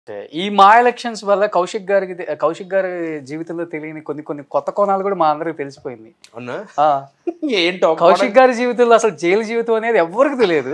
ఈ మా ఎలక్షన్స్ వల్ల కౌశిక్ గారికి కౌశిక్ గారి జీవితంలో తెలియని కొన్ని కొన్ని కొత్త కోణాలు కూడా మా అందరికి తెలిసిపోయింది అవునా ఆ, ఏంటో కౌశిక్ గారి జీవితంలో అసలు జైలు జీవితం అనేది ఎవరికి తెలియదు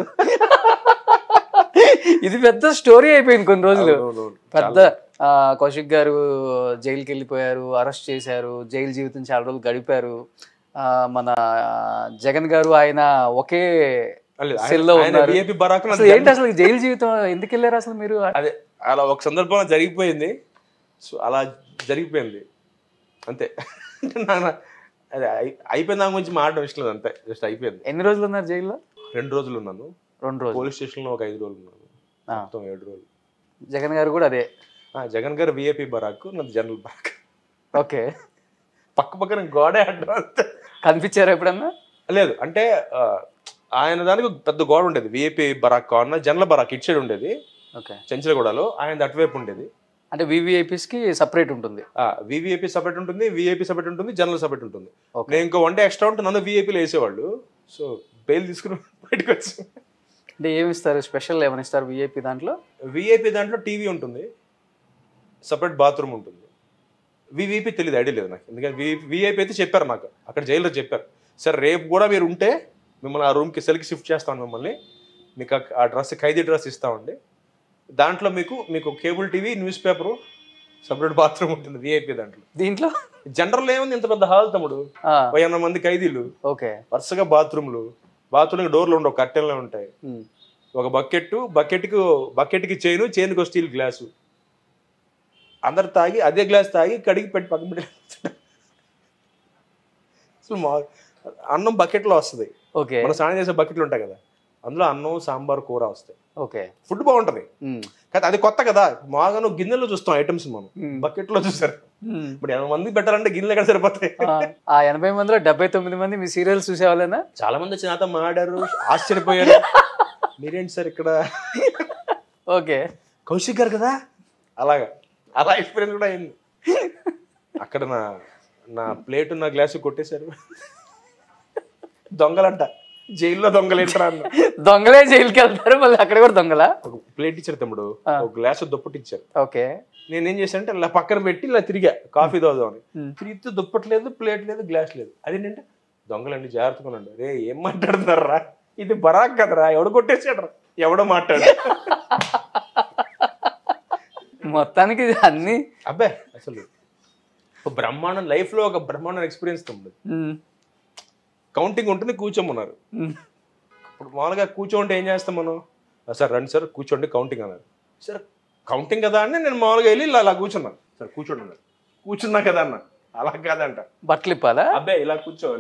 ఇది పెద్ద స్టోరీ అయిపోయింది కొన్ని రోజులు అవునవును. పెద్ద ఆ, కౌశిక్ గారు జైలుకి వెళ్ళిపోయారు అరెస్ట్ చేశారు జైలు జీవితం చాలా రోజులు గడిపారు ఆ, మన జగన్ గారు ఆయన ఒకే లేదు, ఆయన- సెల్లో ఆయన ఉన్నారు VIP బరాక్ నాకు అసలు ఏంటి అసలు జైలు జీవితం ఎందుకు వెళ్ళారు అసలు మీరు అదే అలా ఒక సందర్భంలో జరిగిపోయింది సో అలా జరిగిపోయింది అంతే నా- నా- అదే అయి- అయిపోయిన దాని గురించి మాట్లాడడం ఇష్టం లేదు అంతే జస్ట్ అయిపోయింది ఎన్ని రోజులు ఉన్నారు జైల్లో రెండు రోజులు ఉన్నాను రెండు రోజులు పోలీస్ స్టేషన్లో ఒక ఐదు రోజులు ఉన్నాను ఆ. మొత్తం ఏడు రోజులు జగన్ గారు కూడా అదే ఆ, జగన్ గారు విఐపి బరాక్ నాది జనరల్ బరాక్ ఓకే పక్క పక్కన గోడే అడ్డం అంతే కనిపించారా ఎప్పుడన్నా లేదు అంటే ఆ, ఆయన దానికి ఒక పెద్ద గోడ ఉండేది VIP barrack corner general barrack ఇటు సైడ్ ఉండేది ఓకే చెంచలగూడలో ఆయన అటువైపు ఉండేది అంటే VVIPs కి సపరేట్ ఉంటుంది వివిఐపి సపరేట్ ఉంటుంది విఐపి సపరేట్ ఉంటుంది జనరల్ సపరేట్ ఉంటుంది ఓకే నేను ఇంకో వన్ డే ఎక్స్ట్రా ఉంటే నన్ను విఐపీలో వేసేవాళ్ళు సో బెయిల్ తీసుకుని బయటకు వచ్చి అంటే ఏమి ఇస్తారు స్పెషల్ ఏమైనా ఇస్తారు విఐపి దాంట్లో విఐపి దాంట్లో టీవీ ఉంటుంది సపరేట్ బాత్రూమ్ ఉంటుంది వివిపి తెలియదు ఐడియా లేదు నాకు ఎందుకంటే విఐపి అయితే చెప్పారు నాకు అక్కడ జైల్లో చెప్పారు సరే రేపు కూడా మీరు ఉంటే మిమ్మల్ని ఆ రూమ్కి సెల్కి షిఫ్ట్ చేస్తాను మిమ్మల్ని మీకు ఆ- ఆ డ్రెస్ ఖైదీ డ్రెస్ ఇస్తామండి దాంట్లో మీకు మీకు cable TV newspaper separate bathroom ఉంటుంది విఐపి దాంట్లో దీంట్లో జనరల్ ఏముంది ఇంత పెద్ద హాల్ తమ్ముడు ఆ, ఓ ఎనభై మంది ఖైదీలు ఓకే వరుసగా బాత్రూమ్లు బాత్రూమ్కి డోర్లు ఉండవు కట్టెలే ఉంటాయి ఉమ్. ఒక బకెట్ బకెట్కి బకెట్కి చైను చైన్కి ఒక స్టీల్ గ్లాసు అందరు తాగి అదే గ్లాస్ తాగి కడిగి పెట్టి పక్కన పెట్టి అసలు మా అన్నం బకెట్లో వస్తుంది ఓకే మనం స్నానం చేసే బకెట్లు ఉంటాయి కదా అందులో అన్నం సాంబార్ కూర వస్తాయి ఓకే ఫుడ్ బాగుంటది ఉమ్. కానీ అది కొత్త కదా మాగా నువ్వు గిన్నెలో చూస్తాం ఐటమ్స్ మనం ఉమ్. బకెట్లో చూసారు ఉమ్. ఇప్పుడు ఎనభై మంది పెట్టాలంటే గిన్నెలు ఎక్కడ సరిపోతాయి ఆ, ఆ ఎనభై మందిలో డెబ్బై తొమ్మిది మంది మీ సీరియల్స్ చూసేవాళ్ళేనా చాలా మంది వచ్చి నాతో మాట్లాడారు ఆశ్చర్యపోయారు మీరేంటి సార్ ఇక్కడ ఓకే కౌశిక్ గారు కదా అలాగా అలా ఎక్స్పీరియన్స్ కూడా అయింది అక్కడ నా నా ప్లేట్ నా గ్లాసు కొట్టేశారు దొంగలంట జైల్లో దొంగలు ఏంటరా అన్న దొంగలే జైలుకి వెళ్తారు మళ్ళీ అక్కడ కూడా దొంగలా ఒక ప్లేట్ ఇచ్చారు తమ్ముడు ఒక గ్లాసు దుప్పటి ఇచ్చారు ఓకే నేనేం చేశానంటే ఇలా పక్కన పెట్టి ఇలా తిరిగా కాఫీ తాగుదామని Hmm. తిరిగితే దుప్పటి లేదు ప్లేట్ లేదు గ్లాస్ లేదు అదేంటంటే దొంగలండి జాగ్రత్తగా ఉండండి రే ఏం మాట్లాడుతున్నారా ఇది బరాక్ కదరా ఎవడు కొట్టేసాడు ఎవడో మాట్లాడు మొత్తానికి ఇది అన్ని అబ్బే అసలు ఒక బ్రహ్మాండం లైఫ్ లో ఒక బ్రహ్మాండం ఎక్స్పీరియన్స్ ఉంది ఉమ్. కౌంటింగ్ ఉంటుంది కూర్చోమన్నారు ఉమ్. ఇప్పుడు మామూలుగా కూర్చోంటే ఏం చేస్తాం మనం "ఆ, సార్ రండి సార్ కూర్చోండి కౌంటింగ్ అన్నారు సార్ కౌంటింగ్ కదా అని నేను మామూలుగా వెళ్ళి ఇలా అలా కూర్చున్నాను సార్ కూర్చోండి అన్నారు కూర్చున్నా కదా అన్న అలా కాదంట బట్టలు ఇప్పాలా అబ్బే ఇలా కూర్చోవాలి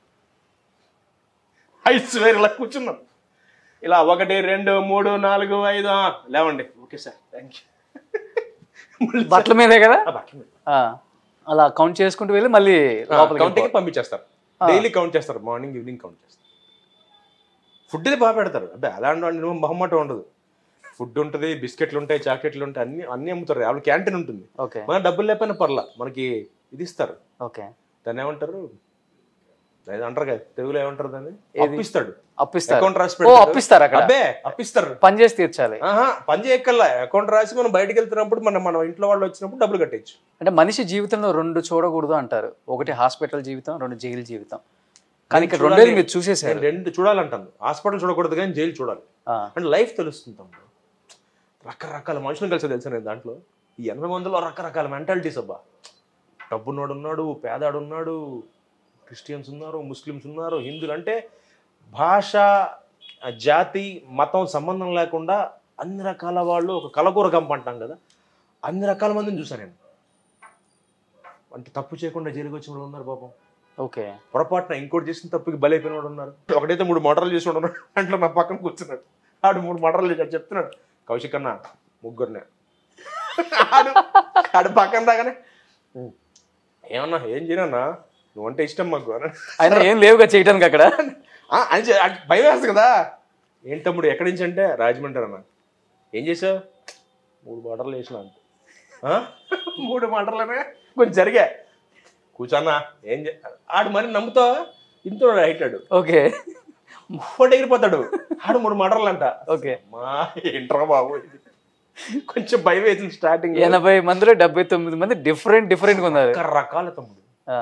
ఐస్ వేరు ఇలా కూర్చున్నాం ఇలా ఒకటి రెండు మూడు నాలుగు ఐదు ఆ, లేవండి ఓకే సార్ థ్యాంక్ యూ బట్టల మీదే కదా బట్టల మీద ఆ, అలా కౌంట్ చేసుకుంటూ వెళ్ళి మళ్ళీ లోపలికి కౌంటింగ్ పంపించేస్తారు డైలీ కౌంట్ చేస్తారు మార్నింగ్ ఈవినింగ్ కౌంట్ చేస్తారు ఫుడ్ ఇది బాగా పెడతారు అబ్బే అలాంటి వాడిని మొహమ్మటం ఉండదు ఫుడ్ ఉంటుంది బిస్కెట్లు ఉంటాయి చాక్లెట్లు ఉంటాయి అన్ని అన్ని అమ్ముతారు వాళ్ళ క్యాంటీన్ ఉంటుంది ఓకే మన డబ్బులు లేకపోయినా పర్లా మనకి ఇది ఇస్తారు ఓకే దాన్ని ఏమంటారు ఏదో అంటారు కదా తెలుగులో ఏమంటారు దాన్ని అప్పిస్తాడు అప్పిస్తారు అకౌంట్ రాసి ఓ పెడతాడు. అప్పిస్తారు అక్కడ అబ్బే అప్పిస్తారు పని చేసి తీర్చాలి ఆహా పని చేయక్కల్లా అకౌంట్ రాసి మనం బయటకు వెళ్తున్నప్పుడు మనం మన ఇంట్లో వాళ్ళు వచ్చినప్పుడు డబ్బులు కట్టేయచ్చు అంటే మనిషి జీవితంలో రెండు చూడకూడదు అంటారు ఒకటి హాస్పిటల్ జీవితం రెండు జైలు జీవితం కానీ ఇక్కడ చూడాలి. రెండేది మీరు చూసేసారు నేను రెండు చూడాలంటాను హాస్పిటల్ చూడకూడదు కానీ జైలు చూడాలి ఆ, అంటే లైఫ్ తెలుస్తుంది తమ్ముడు రకరకాల మనుషులను కలిసి తెలుసు నేను దాంట్లో ఈ ఎనభై మందిలో రకరకాల మెంటాలిటీస్ అబ్బా డబ్బున్నోడు ఉన్నాడు పేదాడు ఉన్నాడు క్రిస్టియన్స్ ఉన్నారు ముస్లిమ్స్ ఉన్నారు హిందువులు అంటే భాష ఆ జాతి మతం సంబంధం లేకుండా అన్ని రకాల వాళ్ళు ఒక కలకూర కంప అంటాం కదా అన్ని రకాల మందిని చూసాను నేను అంటే తప్పు చేయకుండా జైలుకి వచ్చిన వాళ్ళు ఉన్నారు పాపం ఓకే పొరపాటున ఇంకోటి చేసిన తప్పుకి బలైపోయిన వాడు ఉన్నారు ఒకటైతే మూడు మటర్లు చేసి ఉన్నాడు దాంట్లో నా పక్కన కూర్చున్నాడు ఆడు మూడు మటర్లు చేశాడు చెప్తున్నాడు కౌశిక్ అన్న ముగ్గురునే ఆడు ఆడు పక్కన దాకానే "ఉం, ఏమన్నా ఏం చేయనన్నా నువ్వంటే ఇష్టం మాకు అని ఆయన ఏం లేవుగా చేయడానికి అక్కడ "ఆ, అని చె- అది భయం వేస్తుంది కదా ఏంటి తమ్ముడు ఎక్కడి నుంచి అంటే రాజమండ్రి అన్న ఏం చేసావు మూడు మటర్లు చేసిన అంత "ఆ? మూడు మటర్లనే కొంచెం జరిగా కూర్చోన్నా ఏం చే ఆడు మరి నమ్ముతావా ఇంత హైటాడు ఓకే ఫోటో ఎగిరిపోతాడు ఆడు మూడు మటర్లు అంట ఓకే మా ఏంట్రా బాబు ఇది కొంచెం భయం వేసింది స్టార్టింగ్ ఎనభై మందిలో డెబ్బై తొమ్మిది మంది డిఫరెంట్ డిఫరెంట్ గా ఉన్నారు రకరకాల తమ్ముడు ఆ,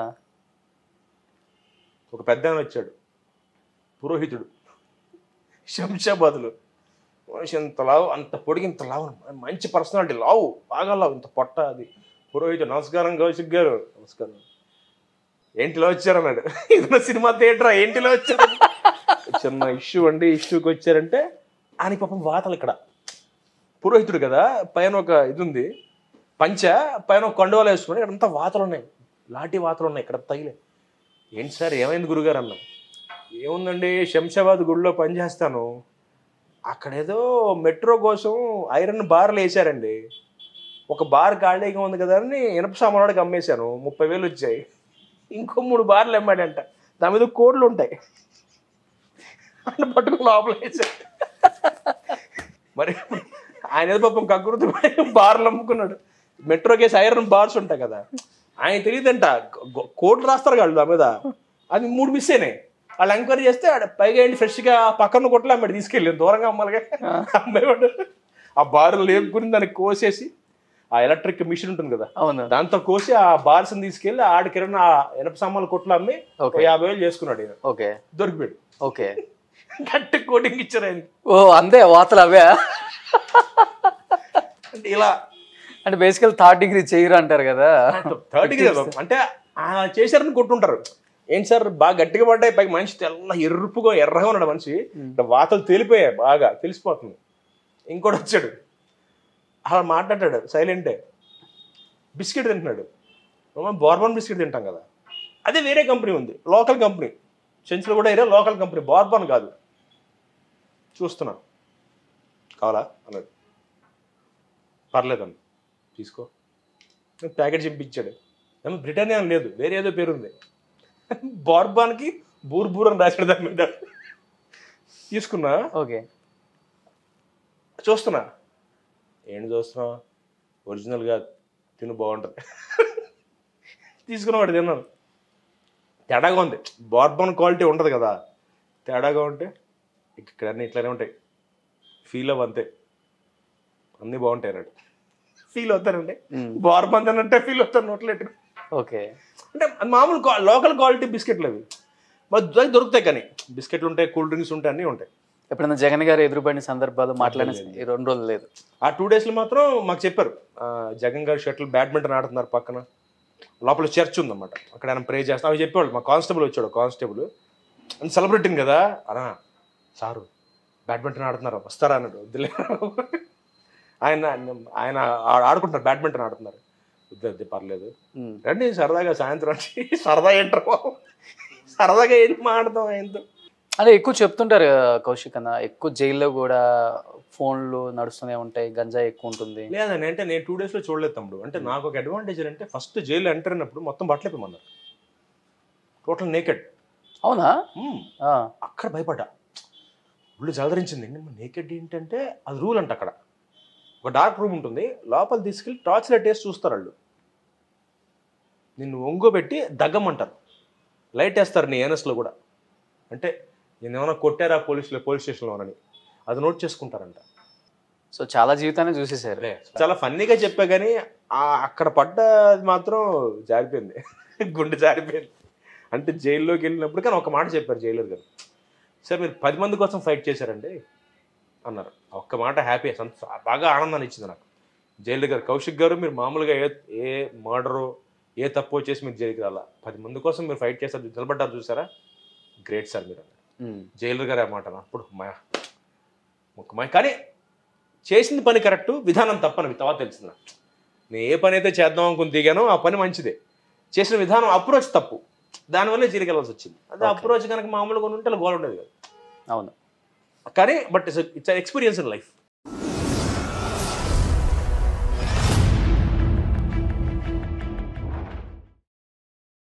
ఒక పెద్ద ఆయన వచ్చాడు పురోహితుడు శంషాబాద్లో మనిషి ఇంత లావు అంత పొడిగి ఇంత లావు మంచి పర్సనాలిటీ లావు బాగా లావు ఇంత పొట్ట అది పురోహితుడు నమస్కారం కౌశిక్ గారు నమస్కారం ఏంటిలో వచ్చారన్నాడు ఇది సినిమా థియేటర్ ఏంటిలో వచ్చారు చిన్న ఇష్యూ అండి ఇష్యూకి వచ్చారంటే ఆయన పాపం వాతలు ఇక్కడ పురోహితుడు కదా పైన ఒక ఇది ఉంది పంచ పైన ఒక కండువాలు వేసుకుని ఇక్కడ అంతా వాతలు ఉన్నాయి లాఠీ వాతలు ఉన్నాయి ఇక్కడ తగిలే ఏంటి సార్ ఏమైంది గురుగారు అన్నాం ఏముందండి శంషాబాద్ గుడిలో పనిచేస్తాను అక్కడ ఏదో మెట్రో కోసం ఐరన్ బార్లు వేసారండి ఒక బార్ ఖాళీగా ఉంది కదా అని ఇనప సామానుడికి అమ్మేశాను ముప్పై వేలు వచ్చాయి ఇంకో మూడు బార్లు అమ్మాడంట దాని మీద కోడ్లు ఉంటాయి అని పట్టుకుని లోపల వేసాడు మరి ఆయన ఏదో పాపం కకృతి పడి బార్లు అమ్ముకున్నాడు మెట్రో కేసు ఐరన్ బార్స్ ఉంటాయి కదా ఆయన తెలియదంట గొ- కోట్లు రాస్తారు వాళ్ళు దాని మీద అది మూడు మిస్ అయినాయి వాళ్ళు ఎంక్వైరీ చేస్తే ఆడ పైగా ఏంటి ఫ్రెష్గా పక్కన కొట్లు అమ్మాడు తీసుకెళ్ళి దూరంగా అమ్మాలిగా అమ్మేవాడు ఆ బార్లు లేపుకుని దాన్ని కోసేసి ఆ ఎలక్ట్రిక్ మిషన్ ఉంటుంది కదా అవును దాంతో కోసి ఆ బార్స్ తీసుకెళ్లి ఆడ కిరణ్ ఆ ఎనప సామాన్లు కొట్లు అమ్మి ఒక Okay. యాభై వేలు చేసుకున్నాడు ఈయన ఓకే దొరికిపోయాడు ఓకే గట్టి కోటింగ్ ఇచ్చారు ఆయన ఓ అందే వార్తలు అవే అంటే ఇలా అంటే బేసికల్ థర్డ్ డిగ్రీ చేయరు అంటారు కదా థర్డ్ డిగ్రీ అంటే ఆ చేశారని కొట్టుంటారు ఏంటి సార్ బాగా గట్టిగా పడ్డాయి పైకి మనిషి తెల్ల ఎరుపుగా ఎర్రగా ఉన్నాడు మనిషి ఇట్లా వాతలు తేలిపోయాయి బాగా తెలిసిపోతుంది ఇంకోటి వచ్చాడు అలా మాట్లాడాడు సైలెంటే బిస్కెట్ తింటున్నాడు మనం బార్బన్ బిస్కెట్ తింటాం కదా అదే వేరే కంపెనీ ఉంది లోకల్ కంపెనీ చెంచులు కూడా వేరే లోకల్ కంపెనీ బార్బన్ కాదు చూస్తున్నా కావాలా అన్నాడు పర్లేదండి తీసుకో ప్యాకెట్ చింపించాడు ఏమో బ్రిటానియా అని లేదు వేరే ఏదో పేరు ఉంది బార్బాన్కి బూర్ బూర్ అని రాశాడు దాని మీద తీసుకున్నా ఓకే చూస్తున్నా ఏంటి చూస్తున్నా ఒరిజినల్గా తిను బాగుంటుంది తీసుకున్నవాడు తిన్నాను తేడాగా ఉంది బార్బన్ క్వాలిటీ ఉండదు కదా తేడాగా ఉంటే ఇక్కడ అన్నీ ఇట్లానే ఉంటాయి ఫీల్ అవ్వ అంతే అన్నీ బాగుంటాయి అన్నాడు ఫీల్ అవుతానండి మ్మ్. బార్బన్ అంటే ఫీల్ అవుతాను నోట్లెట్టు ఓకే అంటే అది మామూలు క్వా- లోకల్ క్వాలిటీ బిస్కెట్లు అవి మరి దొ- దొరుకుతాయి కానీ బిస్కెట్లు ఉంటాయి కూల్ డ్రింక్స్ ఉంటాయి అన్నీ ఉంటాయి ఎప్పుడైనా జగన్ గారు ఎదురుపడిన సందర్భాలు మాట్లాడిన ఈ రెండు రోజులు లేదు ఆ టూ డేస్లో మాత్రం మాకు చెప్పారు ఆ, జగన్ గారు షటిల్ బ్యాడ్మింటన్ ఆడుతున్నారు పక్కన లోపల చర్చ్ ఉందన్నమాట అక్కడ ఆయన ప్రే చేస్తాం అవి చెప్పేవాళ్ళు మా కానిస్టేబుల్ వచ్చాడు కానిస్టేబుల్ అని సెలబ్రిటీని కదా అనా సారు బ్యాడ్మింటన్ ఆడుతున్నారు వస్తారా అన్నాడు వద్దులే ఆయన ఆయన ఆ- ఆడుకుంటున్నారు బ్యాడ్మింటన్ ఆడుతున్నారు వద్దు వద్దు పర్లేదు మ్మ్. రండి సరదాగా సాయంత్రం వచ్చి సరదా ఏంటారు బాబు సరదాగా ఏం మాడదాం ఆయనతో అంటే ఎక్కువ చెప్తుంటారు కదా కౌశిక్ అన్న ఎక్కువ జైల్లో కూడా ఫోన్లు నడుస్తూనే ఉంటాయి గంజా ఎక్కువ ఉంటుంది లేదండి అంటే నేను టూ డేస్లో చూడలేదు తమ్ముడు అంటే నాకు ఒక అడ్వాంటేజ్ అంటే ఫస్ట్ జైలు ఎంటర్ అయినప్పుడు మొత్తం బట్టలు ఇప్పమన్నారు టోటల్ నేకెడ్ అవునా ఆ, అక్కడ భయపడ్డా ఒళ్ళు జలధరించింది నేకెడ్ ఏంటంటే అది రూల్ అంట అక్కడ ఒక డార్క్ రూమ్ ఉంటుంది లోపల తీసుకెళ్ళి టార్చ్ లైట్ వేసి చూస్తారు వాళ్ళు నిన్ను ఒంగోబెట్టి దగ్గమంటారు లైట్ వేస్తారు నీ ఏనస్లో కూడా అంటే నేను ఏమైనా కొట్టారా పోలీసులో పోలీస్ స్టేషన్లోనని అది నోట్ చేసుకుంటారంట సో చాలా జీవితాన్ని చూసేసారు చాలా ఫన్నీగా చెప్పా కానీ ఆ అక్కడ పడ్డ మాత్రం జారిపోయింది గుండె జారిపోయింది అంటే జైల్లోకి వెళ్ళినప్పుడు కానీ ఒక మాట చెప్పారు జైలర్ గారు సార్ మీరు పది మంది కోసం ఫైట్ చేశారండి అన్నారు ఆ ఒక్క మాట హ్యాపీ సంత బాగా ఆనందాన్ని ఇచ్చింది నాకు జైలర్ గారు కౌశిక్ గారు మీరు మామూలుగా ఏ ఏ మర్డరు ఏ తప్పు చేసి మీరు జైలుకి రాలా పది మంది కోసం మీరు ఫైట్ చేశారు నిలబడ్డారు చూసారా గ్రేట్ సార్ మీరు అన్నారు. మ్మ్. జైలర్ గారు ఆ మాట అన్నారు. అప్పుడు మా ముఖ్యమా కానీ చేసింది పని కరెక్ట్ విధానం తప్పని తర్వాత తెలిసింది నాకు. నేను ఏ పని అయితే చేద్దాం అనుకుని దిగానో ఆ పని మంచిదే చేసిన విధానం అప్రోచ్ తప్పు దానివల్ల జీరికెళ్ళాల్సి వచ్చింది అదే అప్రోచ్ కనుక మామూలుగా ఉంటే గోల్ ఉండేది కదా అవును కానీ but it's it's experience in life